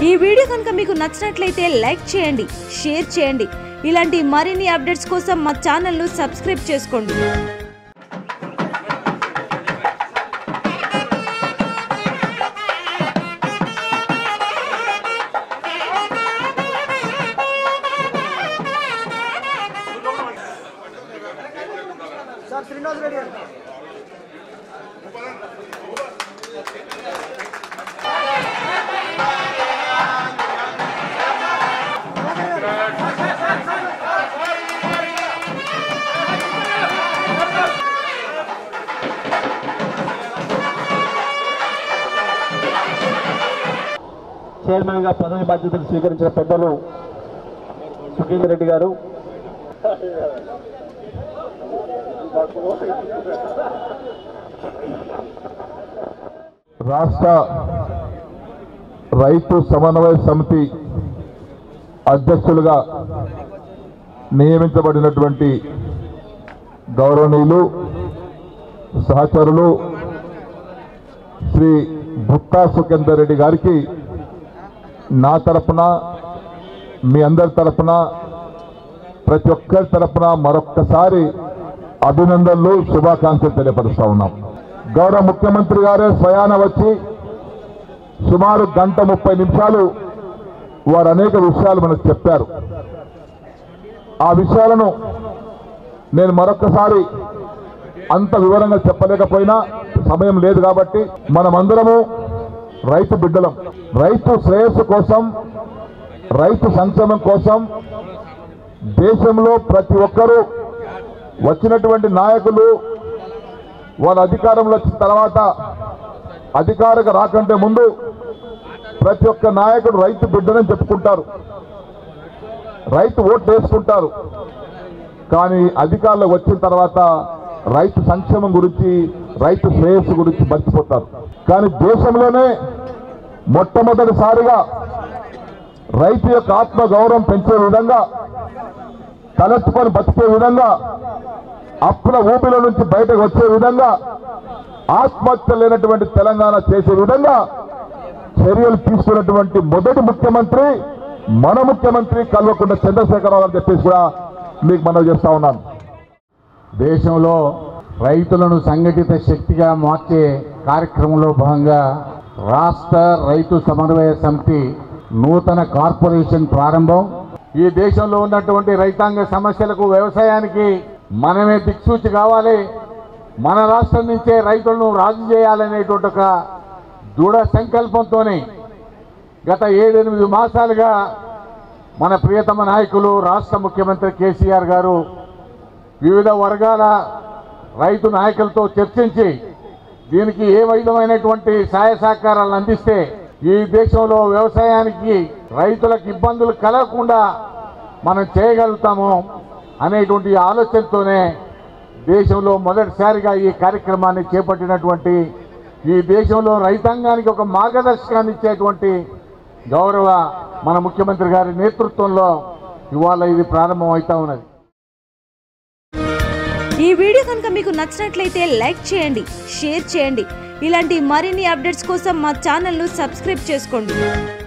ఈ వీడియో కనుక మీకు నచ్చినట్లయితే లైక్ చేయండి షేర్ చేయండి ఇలాంటి మరిన్ని అప్డేట్స్ కోసం మా ఛానల్ను సబ్స్క్రైబ్ చేసుకోండి సార్ శ్రీనివాస్ రెడ్డి గారు చైర్మన్ గా పదవి బాధ్యతలు స్వీకరించిన పెద్దలు సుఖేందర్ రెడ్డి గారు రాష్ట్ర రైతు సమన్వయ సమితి అధ్యక్షులుగా నియమించబడినటువంటి గౌరవనీయులు సహచరులు శ్రీ భుత్తా సుఖేందర్ రెడ్డి గారికి నా తరపున మీ అందరి తరపున ప్రతి ఒక్కరి తరపున మరొక్కసారి అభినందనలు శుభాకాంక్షలు తెలియపరుస్తా ఉన్నాం గౌరవ ముఖ్యమంత్రి గారే స్వయాన వచ్చి సుమారు గంట ముప్పై నిమిషాలు వారు అనేక విషయాలు మనకు చెప్పారు ఆ విషయాలను నేను మరొక్కసారి అంత వివరంగా చెప్పలేకపోయినా సమయం లేదు కాబట్టి మనమందరము రైతు బిడ్డలం రైతు శ్రేయస్సు కోసం రైతు సంక్షేమం కోసం దేశంలో ప్రతి ఒక్కరూ వచ్చినటువంటి నాయకులు వాళ్ళ అధికారంలో వచ్చిన తర్వాత అధికారిక రాకంటే ముందు ప్రతి ఒక్క నాయకుడు రైతు బిడ్డనని చెప్పుకుంటారు రైతు ఓటు వేసుకుంటారు కానీ అధికారులకు వచ్చిన తర్వాత రైతు సంక్షేమం గురించి రైతు శ్రేయస్సు గురించి మర్చిపోతారు కానీ దేశంలోనే మొట్టమొదటిసారిగా రైతు యొక్క ఆత్మ గౌరవం పెంచే విధంగా తలెత్తుకొని బతికే విధంగా అప్పుల ఊపిల నుంచి బయటకు వచ్చే విధంగా ఆత్మహత్య లేనటువంటి తెలంగాణ చేసే విధంగా చర్యలు తీసుకున్నటువంటి మొదటి ముఖ్యమంత్రి మన ముఖ్యమంత్రి కల్వకుంట్ల చంద్రశేఖరరావు అని చెప్పేసి కూడా మీకు మనవి చేస్తా ఉన్నాను దేశంలో రైతులను సంఘటిత శక్తిగా మార్చే కార్యక్రమంలో భాగంగా రాష్ట్ర రైతు సమన్వయ సమితి నూతన కార్పొరేషన్ ప్రారంభం ఈ దేశంలో ఉన్నటువంటి రైతాంగ సమస్యలకు వ్యవసాయానికి మనమే దిక్సూచి కావాలి మన రాష్ట్రం నుంచే రైతులను రాజు చేయాలనేటువంటి ఒక దృఢ సంకల్పంతోనే గత ఏడెనిమిది మాసాలుగా మన ప్రియతమ నాయకులు రాష్ట్ర ముఖ్యమంత్రి కేసీఆర్ గారు వివిధ వర్గాల రైతు నాయకులతో చర్చించి దీనికి ఏ విధమైనటువంటి సహాయ సహకారాలను అందిస్తే ఈ దేశంలో వ్యవసాయానికి రైతులకు ఇబ్బందులు కలగకుండా మనం చేయగలుగుతాము అనేటువంటి ఆలోచనతోనే దేశంలో మొదటిసారిగా ఈ కార్యక్రమాన్ని చేపట్టినటువంటి ఈ దేశంలో రైతాంగానికి ఒక మార్గదర్శకాన్ని ఇచ్చేటువంటి గౌరవ మన ముఖ్యమంత్రి గారి నేతృత్వంలో ఇవాళ ఇది ప్రారంభం అవుతా ఉన్నది ఈ వీడియో కనుక మీకు నచ్చినట్లయితే లైక్ చేయండి షేర్ చేయండి ఇలాంటి మరిన్ని అప్డేట్స్ కోసం మా ఛానల్ను సబ్స్క్రైబ్ చేసుకోండి